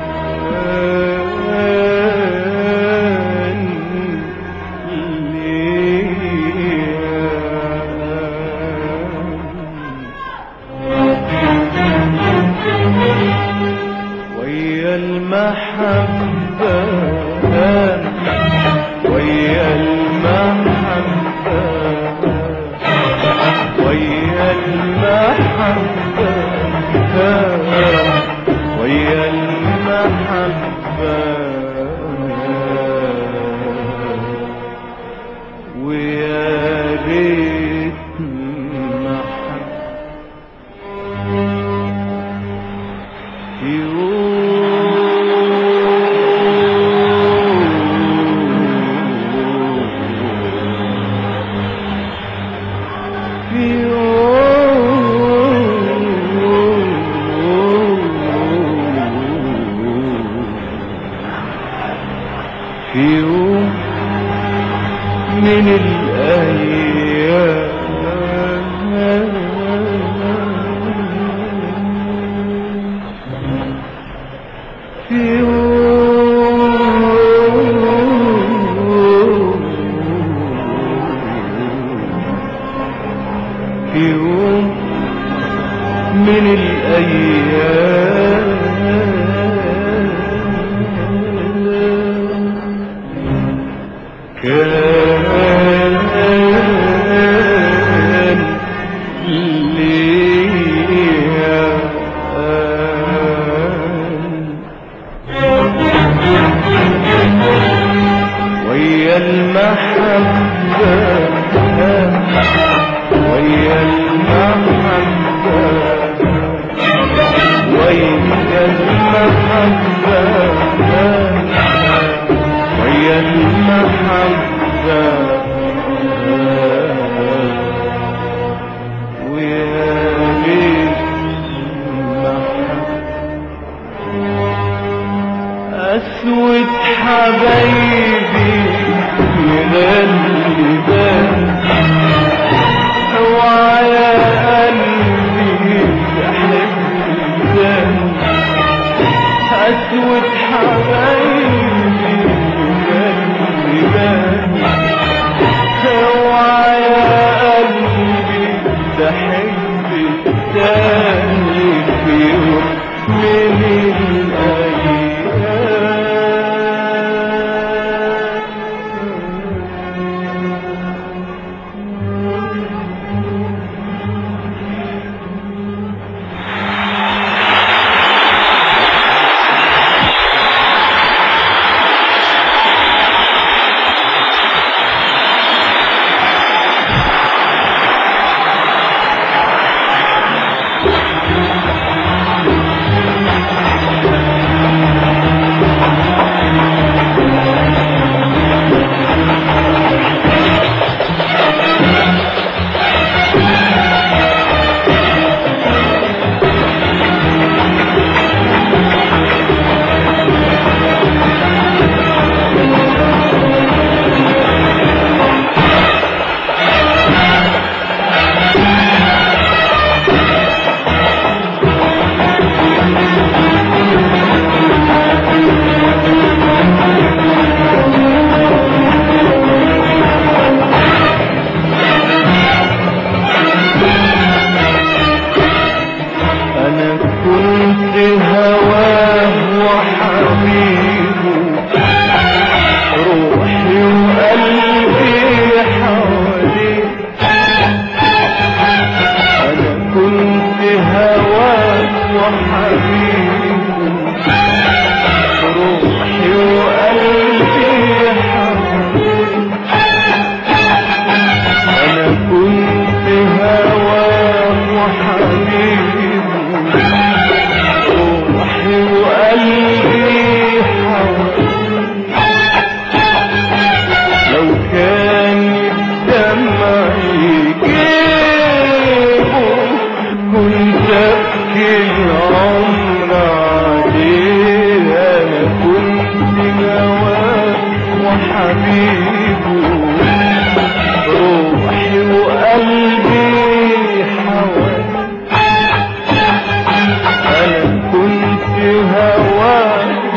ويا المحبة ويا المحبة ويا المحبة ويا المحبة ويا ريت محبة في يوم من الأيام في يوم في يوم من الأيام كان ليا ويا المحبة ويا المحبة ويا المحبة ويا المحبة ويا المحبة أسود حبايبي يغلبان اوعى يا قلبي تحبان أسود حبايبي يغلبان اوعى يا قلبي تحب التاني في يوم من الأيام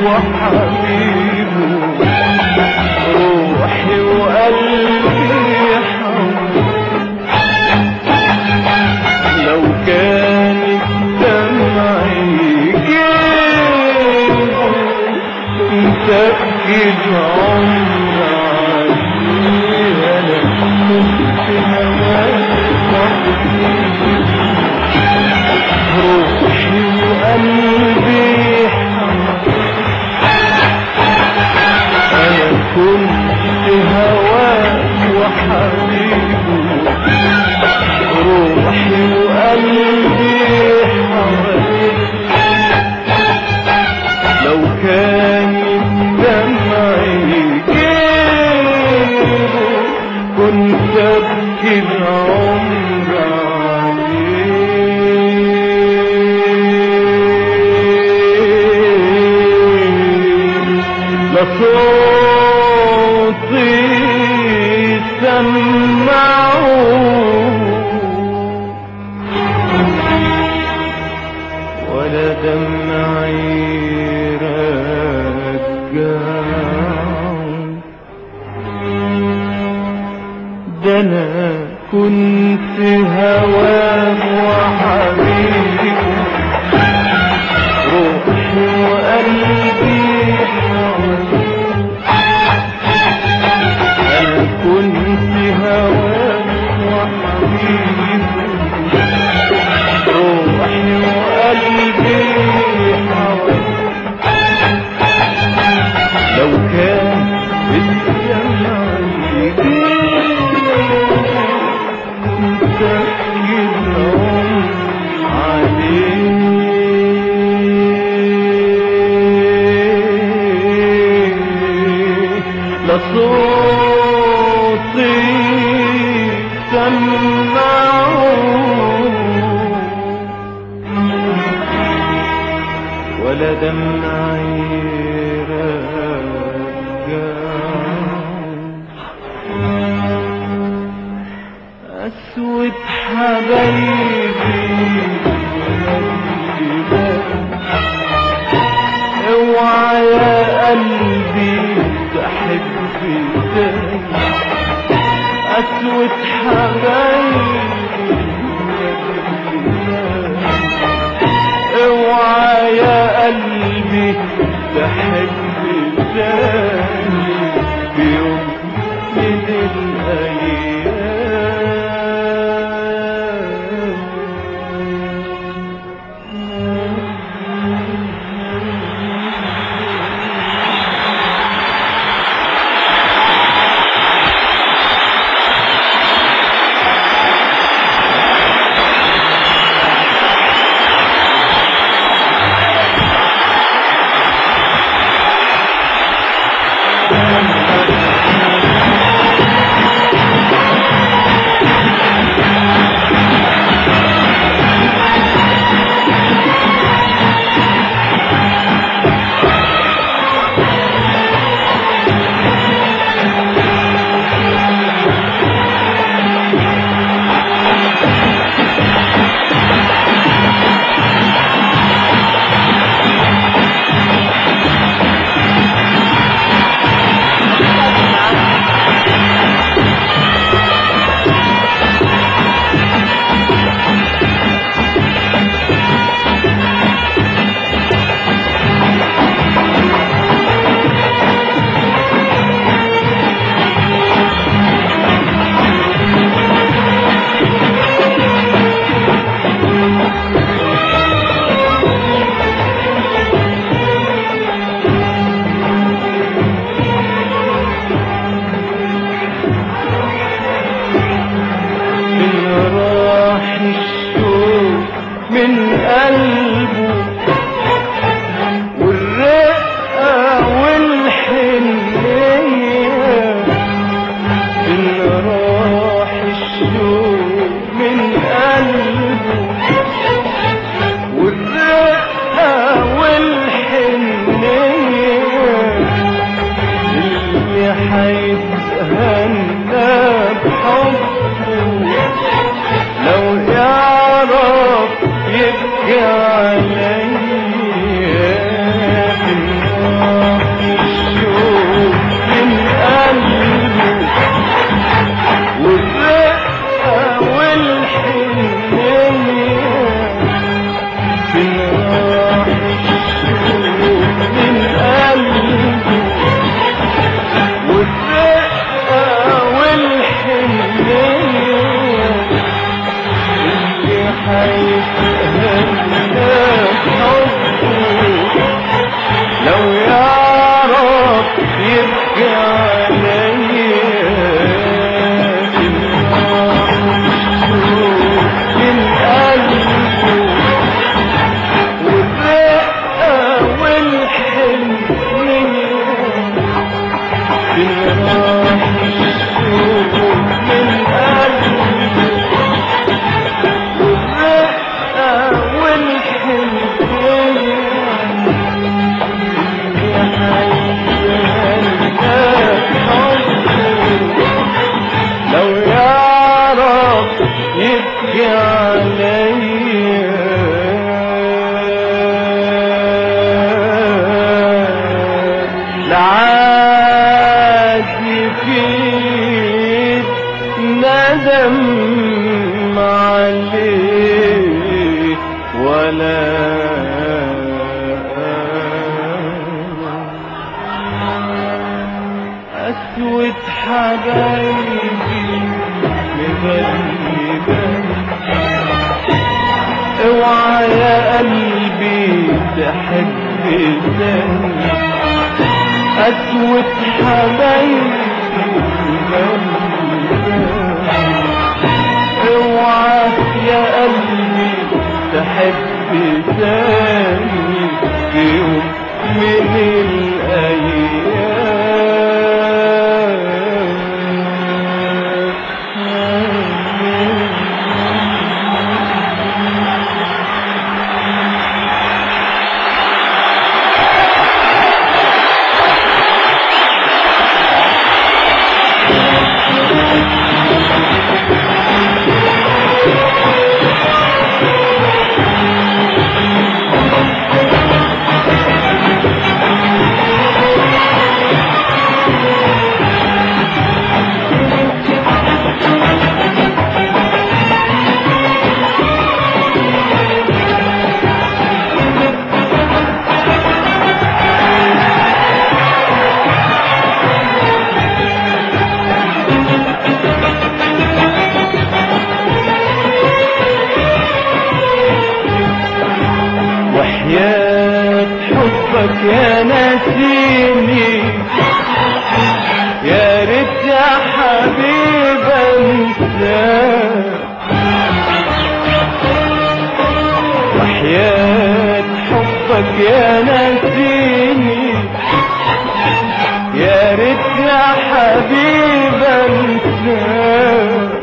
وحبيبه روحي وقلبي حبيبه لو كانت دمعي جيبه مسكت عمر عليه انا كنت هواك وحبيبي روحي وقلبي انا كنت هواك وحبيبه روحي وقلبي حواليك لو كان دمعي جيبه كنت ابكي العمر عليه لصوتي سمعوا ولا دمعي رجعوا ده انا كنت هواه وحبيبي روحي وقلبي انا كنت هواه وحبيبي روحي وقلبي حوالي لو كان الجمع كنت أجيبهم عليه لصوتي سمعوا ولا دمعي رجعوا أسود حبايبي اوعى يا قلبي تحبي تاني أسود حبايبي اوعى يا قلبي تحبي تاني في يوم من الأيام لو يعرف يبكي عليا من قلبه والرقة والحنية بالراح الشوق من قلبه والرقة والحنية يا حبيبي لو يعرف يبكي عليا لعاد يفيد ندم عليه ولا أسود حبايبي مغلبة اوعى يا قلبي تحب تاني أسود حبايبي مغلبة اوعى يا قلبي تحب تاني في يوم من الأيام وحياة حبك يا نسيني يا ريت يا حبيب انساك وحياة حبك يا نسيني يا ريت يا حبيب انساك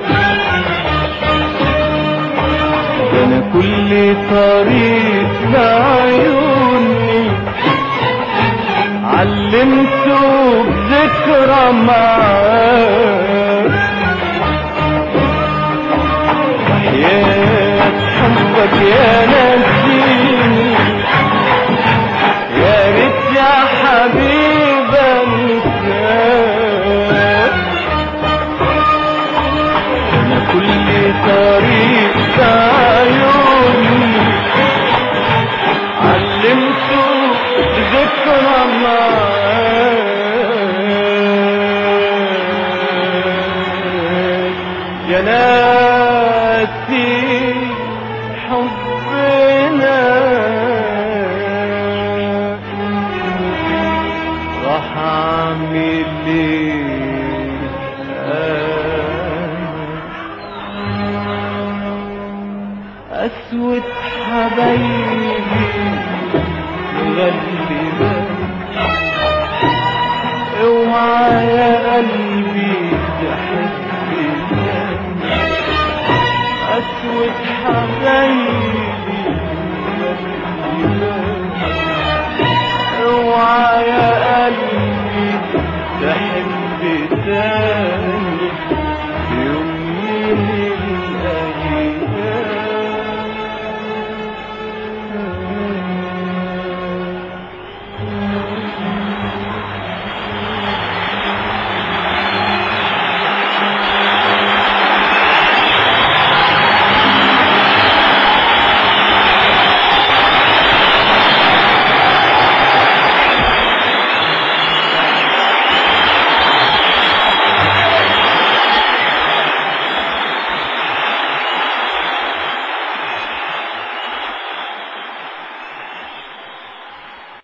ده انا كل طريق لعيوني علمته بذكرى معاك وحياة حبك يا نسيني يا ريت يا حبيب انساك انا كل طريق عيوني علمته بذكرى معاك يا ناسي حبنا راح اعمل ايه أنا؟ أسود حبايبي